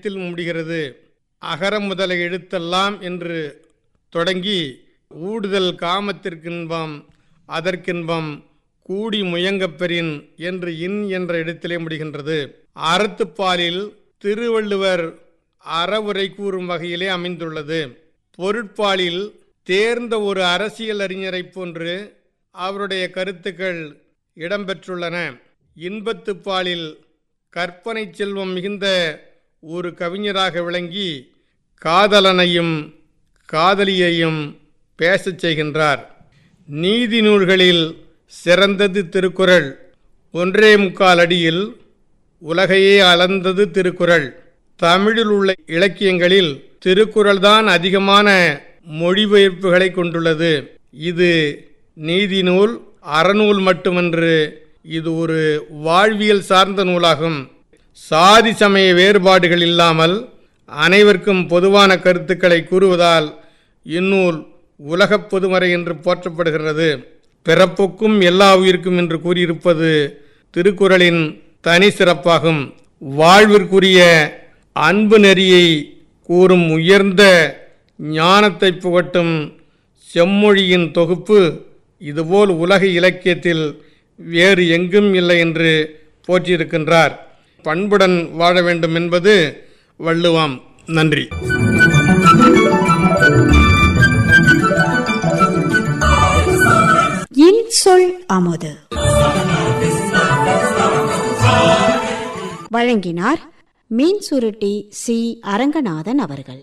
எழுத்தில் முடிகிறது அகர முதல எழுத்தெல்லாம் என்று தொடங்கி ஊடுதல் காமத்திற்கின்பம் அதற்கின்பம் கூடி முயங்கப் பெறின் என்று இன் என்ற இடத்திலே முடிகின்றது அறத்துப்பாலில் திருவள்ளுவர் அறவுரை கூறும் வகையிலே அமைந்துள்ளது பொருட்பாலில் தேர்ந்த ஒரு அரசியல் அறிஞரைப் போன்று அவருடைய கருத்துக்கள் இடம்பெற்றுள்ளன இன்பத்துப்பாலில் கற்பனை செல்வம் மிகுந்த ஒரு கவிஞராக விளங்கி காதலனையும் காதலியையும் பேசச் செய்கின்றார் நீதி நூல்களில் சிறந்தது திருக்குறள் ஒன்றே முக்கால் அடியில் உலகையே அளந்தது திருக்குறள் தமிழில் உள்ள இலக்கியங்களில் திருக்குறள்தான் அதிகமான மொழிபெயர்ப்புகளை கொண்டுள்ளது இது நீதி நூல் அறநூல் மட்டுமன்று இது ஒரு வாழ்வியல் சார்ந்த நூலாகும் சாதி சமய வேறுபாடுகள் இல்லாமல் அனைவருக்கும் பொதுவான கருத்துக்களை கூறுவதால் இந்நூல் உலகப் பொதுமறை என்று போற்றப்படுகிறது பிறப்புக்கும் எல்லா உயிருக்கும் என்று கூறியிருப்பது திருக்குறளின் தனி சிறப்பாகும் வாழ்விற்குரிய அன்பு நெறியை கூறும் உயர்ந்த ஞானத்தை புகட்டும் செம்மொழியின் தொகுப்பு இதுபோல் உலக இலக்கியத்தில் வேறு எங்கும் இல்லை என்று போற்றியிருக்கின்றார் பண்புடன் வாழ வேண்டும் என்பது வள்ளுவம் நன்றி இன்சொல் அமுது வழங்கினார் மீன் சுருட்டி சி அரங்கநாதன் அவர்கள்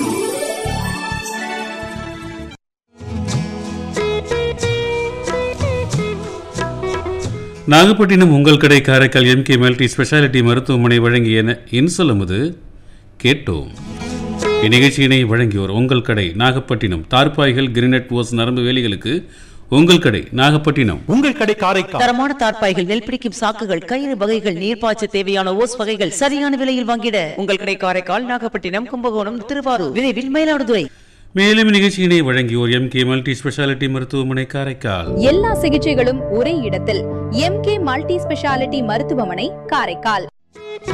நாகப்பட்டினம் உங்கள் கடை காரைக்கால் எம்கே மல்டி ஸ்பெஷாலிட்டி மருத்துவமனை வழங்கிய இன்சொலமுது கேட்டோம் இந்நிகழ்ச்சியினை வழங்கியோர் உங்கள் கடை நாகப்பட்டினம் தார்பாய்கள் கிரினட் ஓஸ் நரம்பு வேலிகளுக்கு உங்கள் கடை நாகப்பட்டினம் உங்கள் கடை காரைக்கால் தரமான தார்ப்பாய்கள் நெல் பிடிக்கும் சாக்குகள் கயிறு வகைகள் நீர்ப்பாய்ச்ச தேவையான ஓஸ் வகைகள் சரியான விலையில் வாங்கிட உங்கள் கடை காரைக்கால் நாகப்பட்டினம் கும்பகோணம் திருவாரூர் விரைவில் மயிலாடுதுறை மேலும் நிகழ்ச்சியினை வழங்கியோர் எம்கே மல்டி ஸ்பெஷாலிட்டி மருத்துவமனை காரைக்கால் எல்லா சிகிச்சைகளும் ஒரே இடத்தில் எம்கே மல்டி ஸ்பெஷாலிட்டி மருத்துவமனை காரைக்கால்